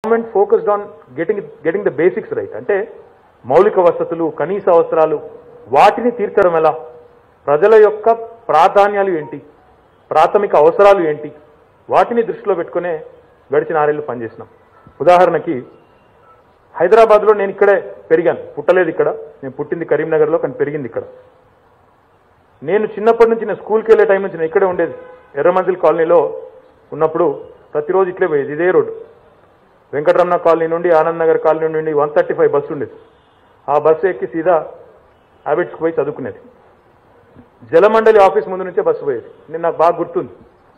government focused on getting getting the basics right అంటే మౌలిక వసతులు కనీస అవసరాలు వాటిని తీర్చడం ఎలా ప్రజల యొక్క ప్రాధాన్యాలు ఏంటి ప్రాథమిక అవసరాలు ఏంటి వాటిని దృష్టిలో పెట్టుకునే గడిచిన ఆరేళ్లు పనిచేసినాం ఉదాహరణకి హైదరాబాద్లో నేను ఇక్కడే పెరిగాను పుట్టలేదు ఇక్కడ నేను పుట్టింది కరీంనగర్లో కానీ పెరిగింది ఇక్కడ నేను చిన్నప్పటి నుంచి నేను స్కూల్కి వెళ్ళే టైం నుంచి నేను ఇక్కడే ఉండేది ఎర్రమంజిల్ కాలనీలో ఉన్నప్పుడు ప్రతిరోజు ఇట్లే పోయేది ఇదే రోడ్డు వెంకటరమణ కాలనీ నుండి ఆనంద్ నగర్ కాలనీ నుండి వన్ థర్టీ ఫైవ్ బస్సు ఉండేది ఆ బస్సు ఎక్కి సీదా హ్యాబిట్స్కి పోయి చదువుకునేది జలమండలి ఆఫీస్ ముందు నుంచే బస్సు పోయేది నేను నాకు బాగా గుర్తుంది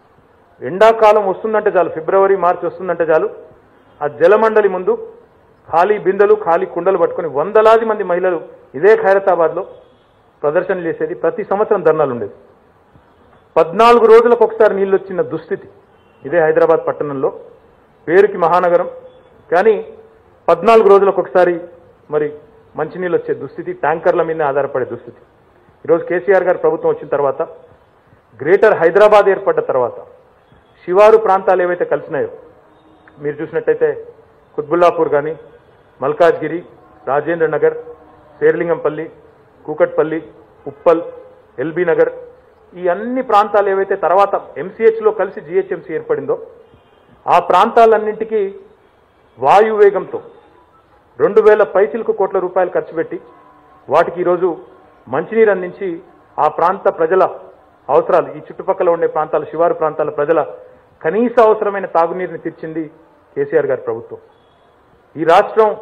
ఎండాకాలం వస్తుందంటే చాలు ఫిబ్రవరి మార్చి వస్తుందంటే చాలు ఆ జలమండలి ముందు ఖాళీ బిందెలు ఖాళీ కుండలు పట్టుకొని వందలాది మంది మహిళలు ఇదే ఖైరతాబాద్లో ప్రదర్శనలు చేసేది ప్రతి సంవత్సరం ధర్నాలు ఉండేది పద్నాలుగు రోజులకు ఒకసారి నీళ్ళు వచ్చిన దుస్థితి ఇదే హైదరాబాద్ పట్టణంలో పేరుకి మహానగరం కానీ పద్నాలుగు రోజులకు ఒకసారి మరి మంచినీళ్ళు వచ్చే దుస్థితి ట్యాంకర్ల మీద ఆధారపడే దుస్థితి ఈరోజు కేసీఆర్ గారి ప్రభుత్వం వచ్చిన తర్వాత గ్రేటర్ హైదరాబాద్ ఏర్పడ్డ తర్వాత శివారు ప్రాంతాలు ఏవైతే కలిసినాయో మీరు చూసినట్టయితే కుత్బుల్లాపూర్ కానీ మల్కాజ్గిరి రాజేంద్ర నగర్ శేర్లింగంపల్లి కూకట్పల్లి ఉప్పల్ ఎల్బీ నగర్ ఈ అన్ని ప్రాంతాలు ఏవైతే తర్వాత ఎంసీహెచ్లో కలిసి జిహెచ్ఎంసీ ఏర్పడిందో ఆ ప్రాంతాలన్నింటికీ వాయు వేగంతో రెండు వేల పైచిలకు కోట్ల రూపాయలు ఖర్చు పెట్టి వాటికి ఈరోజు మంచినీరు అందించి ఆ ప్రాంత ప్రజల అవసరాలు ఈ చుట్టుపక్కల ఉండే ప్రాంతాల శివారు ప్రాంతాల ప్రజల కనీస అవసరమైన తాగునీరుని తీర్చింది కేసీఆర్ గారి ప్రభుత్వం ఈ రాష్ట్రం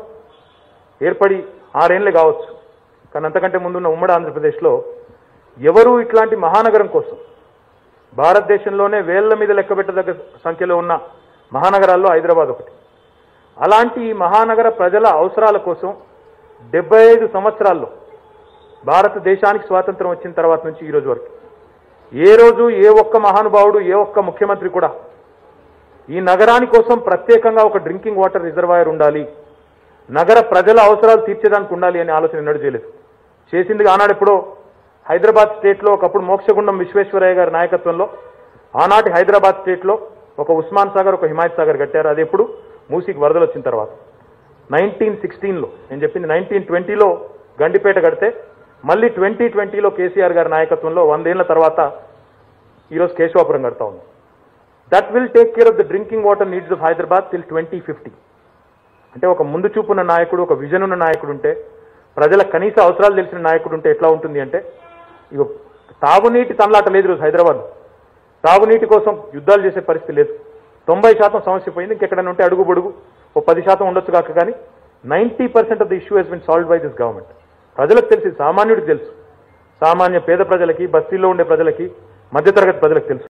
ఏర్పడి ఆరేళ్లే కావచ్చు కానీ అంతకంటే ముందున్న ఉమ్మడి ఆంధ్రప్రదేశ్లో ఎవరూ ఇట్లాంటి మహానగరం కోసం భారతదేశంలోనే వేళ్ల మీద లెక్కబెట్టదగ్గ సంఖ్యలో ఉన్న మహానగరాల్లో హైదరాబాద్ ఒకటి అలాంటి ఈ మహానగర ప్రజల అవసరాల కోసం డెబ్బై ఐదు సంవత్సరాల్లో భారతదేశానికి స్వాతంత్రం వచ్చిన తర్వాత నుంచి ఈ రోజు వరకు ఏ రోజు ఏ ఒక్క మహానుభావుడు ఏ ఒక్క ముఖ్యమంత్రి కూడా ఈ నగరాని కోసం ప్రత్యేకంగా ఒక డ్రింకింగ్ వాటర్ రిజర్వాయర్ ఉండాలి నగర ప్రజల అవసరాలు తీర్చేదానికి ఉండాలి అనే ఆలోచన ఎన్నడూ చేయలేదు చేసింది ఆనాడు ఎప్పుడో హైదరాబాద్ స్టేట్లో ఒకప్పుడు మోక్షగుండం విశ్వేశ్వరయ్య గారి నాయకత్వంలో ఆనాటి హైదరాబాద్ స్టేట్లో ఒక ఉస్మాన్ సాగర్ ఒక హిమాయత్ సాగర్ కట్టారు అది ఎప్పుడు మూసీకి వరదలు వచ్చిన తర్వాత నైన్టీన్ సిక్స్టీన్లో నేను చెప్పింది నైన్టీన్ ట్వంటీలో గండిపేట కడితే మళ్ళీ ట్వంటీ ట్వంటీలో కేసీఆర్ గారి నాయకత్వంలో వందేళ్ల తర్వాత ఈరోజు కేశవాపురం కడతా ఉంది that will take care of the drinking water needs of Hyderabad till twenty fifty అంటే ఒక ముందు చూపున్న నాయకుడు ఒక విజన్ ఉన్న నాయకుడు ఉంటే ప్రజల కనీస అవసరాలు తెలిసిన నాయకుడు ఉంటే ఎట్లా ఉంటుంది అంటే ఇక తాగునీటి తనలాట లేదు ఈరోజు హైదరాబాద్ తాగునీటి కోసం యుద్ధాలు చేసే పరిస్థితి లేదు తొంభై శాతం సమస్య పోయింది ఇంకెక్కడైనా ఉంటే అడుగు పొడుగు ఓ పది శాతం ఉండొచ్చు కాక కానీ ninety percent of the issue has been solved by this government ప్రజలకు తెలిసి సామాన్యుడికి తెలుసు సామాన్య పేద ప్రజలకి బస్తీల్లో ఉండే ప్రజలకి మధ్యతరగతి ప్రజలకు తెలుసు